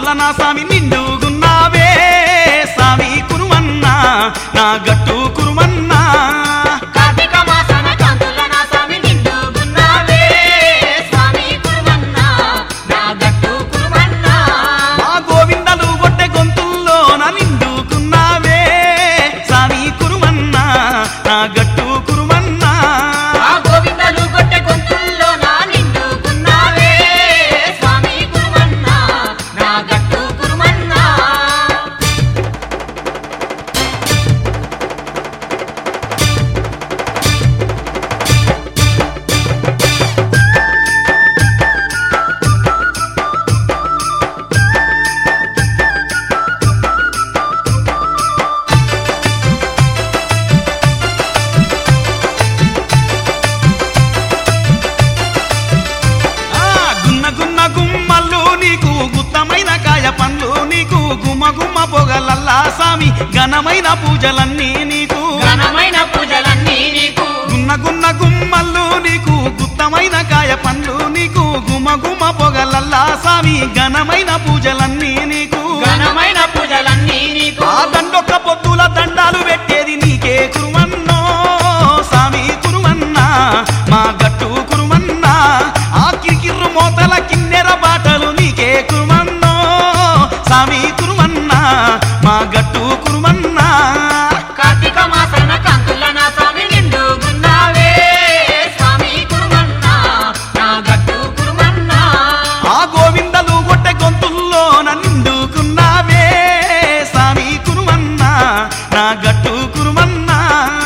కాంతుల నా స్వామి నిండుగున్నావే స్వామి కురుమన్నా నా గట్టు కురుమన్నా కార్తీక మాసన కాంతుల నా స్వామి నిండుగున్నావే స్వామి కురుమన్నా నా గట్టు కురుమన్నా మా గోవిందలు గొట్టె గొంతుల్లో నా నిండుకున్నావే స్వామి కురుమన్నా నా గట్టు కురుమన్నా ఆ గోవిందలు గొట్టె గొంతుల్లో నా నిండుగున్నావే స్వామి కురుమన్నా నా గట్టు కురుమన్నా ఆ గున్న గున్న గుమ్మల్లు నీకు గుత్తమైన కాయ పండ్లు నీకు గుమ్మ గుమ్మ పొగలల్లా స్వామి ఘనమైన పూజలన్నీ నీకు ఘనమైన పూజలన్నీ నీకు గున్న గున్న గుమ్మల్లు నీకు గుత్తమైన కాయ పండ్లు నీకు గుమ గుమ పొగలల్లా స్వామి ఘనమైన పూజలన్నీ నీకు ఘనమైన పూజలన్నీ నీకు ఆ దండొక్క పొద్దుల దండాలు పెట్టేది నీకే కురుమన్నో స్వామి కురుమన్నా మా గట్టు కురుమన్నా ఆ కిరికిర్రు మోతల కిన్నెర బాటలు నీకే కురుమన్నో స్వామి కురుమన్నా మా గట్టు కురుమన్నా కార్తీక మాసన కాంతుల నా స్వామి నిండుగున్నావే స్వామి కురుమన్నా నా గట్టు కురుమన్నా ఆ గోవిందలు గొట్టె గొంతుల్లో నిండుకున్నావే స్వామి కురుమన్నా నా గట్టు కురుమన్నా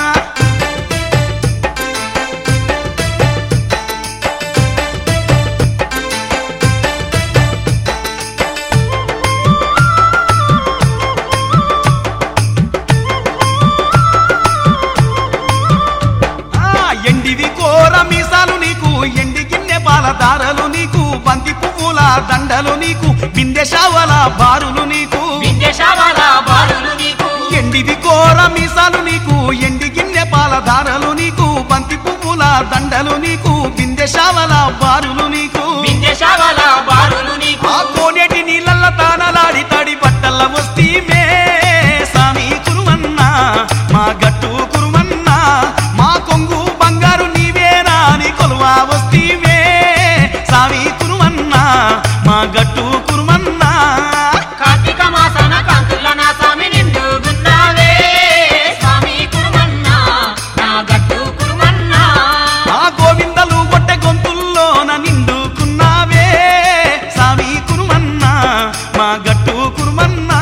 ఆ ఎండివి కోర మీసాలు నీకు ఎండి గిన్నె పాల దారలు నీకు బంతి పువ్వుల దండలు నీకు బిందె శావల బారులు నీకు విద్యశావల బాలులు నీకు ఎండివి కోర మీసాలు నీకు ఎండి గిన్నె పాల దారలు నీకు బంతి పువ్వుల దండలు నీకు బిందె శావల బారులు నీకు విద్యశావల బాలులు నీకు ఆ కోనేటి నీళ్ళల్ల తానలాడి తడి బట్టల వస్తీమే స్వామి కురుమన్నా మా గట్టు కురుమన్నా మా కొంగు బంగారు నీవేనా అని కొలువా వస్తీమే స్వామి కురుమన్నా మా గట్టు కురుమన్నా కార్తీక మాసన కాంతుల నా స్వామి నిండుగున్నావే స్వామి కురుమన్నా నా గట్టు కురుమన్నా ఆ గోవిందలు గొట్టె గొంతుల్లో నిండుకున్నావే స్వామి కురుమన్నా మా గట్టు కురుమన్నా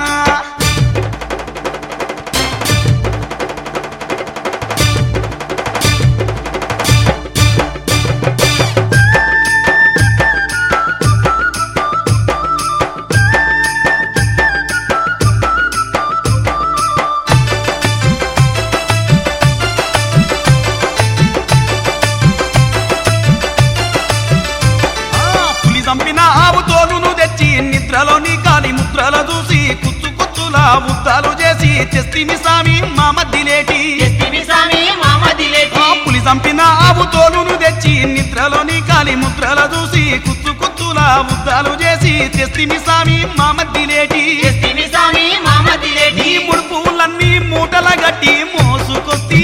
ఆ, పులి చంపిన ఆవు తోలును తెచ్చి నిద్రలోని కాలి ముద్రల చూసి కుచ్చు కుచ్చులా ముద్దాలు చేసి తెస్తిమి సామి మా మధ్యలేటి ఎస్తివి స్వామి మామదిలేటి ఆ పులి చంపిన ఆవు తోలును తెచ్చి నిద్రలోని కాలి ముద్రల చూసి కుచ్చు కుచ్చులా ముద్దాలు చేసి తెస్తిమి సామి మా మధ్యలేటి ఎస్తివి స్వామి మామదిలేటి నీ ముడుపులన్నీ మూటల గట్టి మోసుకొస్తి